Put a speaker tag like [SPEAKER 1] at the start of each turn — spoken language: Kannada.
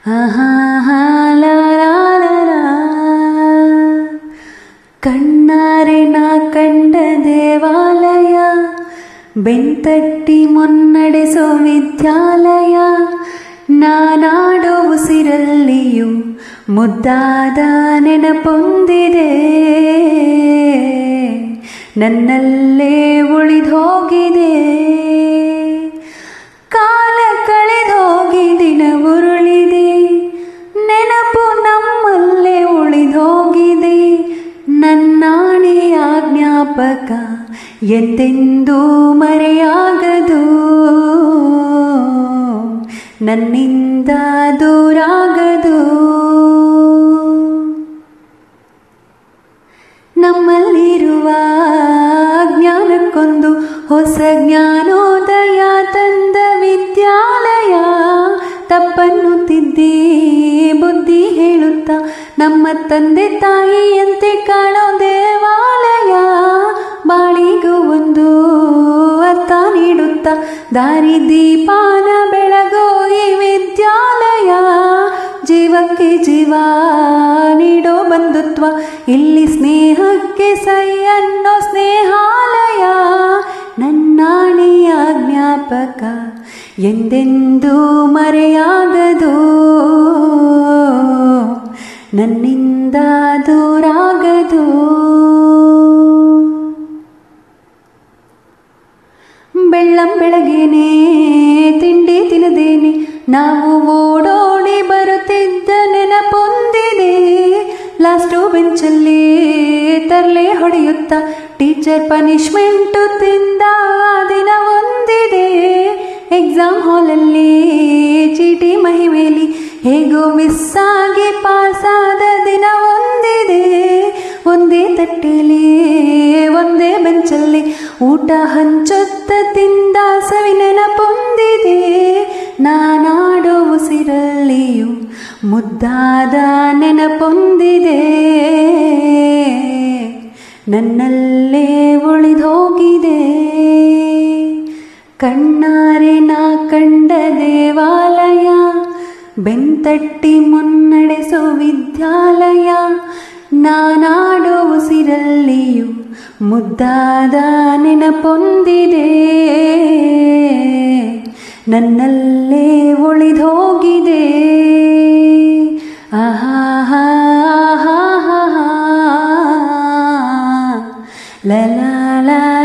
[SPEAKER 1] ಆಹಾ ಹಾ ಲಾ ಲಾ ಲಾ ಲಾ. ಕಣ್ಣಾರೆ ನಾ ಕಂಡ ದೇವಾಲಯ ಬೆಂತಟ್ಟಿ ಮುನ್ನಡೆಸೋ ವಿದ್ಯಾಲಯ ನಾನಾಡೋ ಉಸಿರಲ್ಲಿಯೂ ಮುದ್ದಾದ ನೆನಪೊಂದಿದೆ ನನ್ನಲ್ಲೇ ಉಳಿದೋಗಿದೆ ಕಾಲ ಕಳೆದೋಗಿ ದಿನ ಉರುಳಿದೆ ನೆನಪು ನಮ್ಮಲ್ಲೇ ಉಳಿದೋಗಿದೆ ನನ್ನಾಣೆಯ ಜ್ಞಾಪಕ ಎಂದೆಂದೂ ಮರೆಯಾಗದು ನನ್ನಿಂದ ದೂರಾಗದು ನಮ್ಮಲ್ಲಿರುವ ಜ್ಞಾನಕ್ಕೊಂದು ಹೊಸ ಜ್ಞಾನೋದಯ ತಂದ ವಿದ್ಯಾಲಯ ತಪ್ಪನ್ನು ತಿದ್ದಿ ಬುದ್ಧಿ ಹೇಳುತ್ತಾ ನಮ್ಮ ತಂದೆ ತಾಯಿಯಂತೆ ಕಾಣೋ ದೇವಾಲಯ ಬಾಳಿಗೂ ಒಂದು ಅರ್ಥ ನೀಡುತ್ತಾ ದಾರಿ ದೀಪಾನ ಬೆಳಗೋ ಈ ವಿದ್ಯಾಲಯ ಜೀವಕ್ಕೆ ಜೀವ ನೀಡೋ ಬಂಧುತ್ವ ಇಲ್ಲಿ ಸ್ನೇಹಕ್ಕೆ ಸೈ ಅನ್ನೋ ಸ್ನೇಹಾಲಯ ನನ್ನಾಣೆಯ ಜ್ಞಾಪಕ ಎಂದೆಂದೂ ಮರೆಯಾಗದು ನನ್ನಿಂದ ದೂರಾಗದು ಬೆಳ್ಳಂ ಬೆಳಗೇನೆ ತಿಂಡಿ ತಿನ್ನದೇನೆ ನಾವು ಓಡೋಡಿ ಬರುತ್ತಿದ್ದ ನೆನಪೊಂದಿದೆ ಲಾಸ್ಟು ಬೆಂಚಲ್ಲಿ ತರ್ಲೆ ಹೊಡೆಯುತ್ತಾ ಟೀಚರ್ ಪನಿಷ್ಮೆಂಟು ತಿಂದ ದಿನ ಒಂದಿದೆ ಎಕ್ಸಾಮ್ ಹಾಲಲ್ಲಿ ಚೀಟಿ ಮಹಿಮೇಲಿ ಹೇಗೋ ಮಿಸ್ ಆಗಿ ಪಾಸಾದ ದಿನ ಒಂದಿದೆ ಒಂದೇ ತಟ್ಟೆಲಿ ಒಂದೇ ಬೆಂಚಲ್ಲಿ ಊಟ ಹಂಚೊತ್ತ ತಿಂದ ಸವಿ ನೆನಪೊಂದಿದೆ ನಾನಾಡೋ ಉಸಿರಲ್ಲಿಯೂ ಮುದ್ದಾದ ನೆನಪೊಂದಿದೆ ನನ್ನಲ್ಲೇ ಉಳಿದೋಗಿದೆ ಕಣ್ಣಾರೆ ನಾ ಕಂಡ ದೇವಾಲಯ ಬೆಂತಟ್ಟಿ ಮುನ್ನಡೆಸೋ ವಿದ್ಯಾಲಯ ನಾನಾಡೋ ಉಸಿರಲ್ಲಿಯೂ ಮುದ್ದಾದ ನೆನಪೊಂದಿದೆ ನನ್ನಲ್ಲೇ ಉಳಿದೋಗಿದೆ ಆಹಾ ಹಾ ಹಾ ಹಾ ಹಾ. ಲ ಲಾ ಲಾ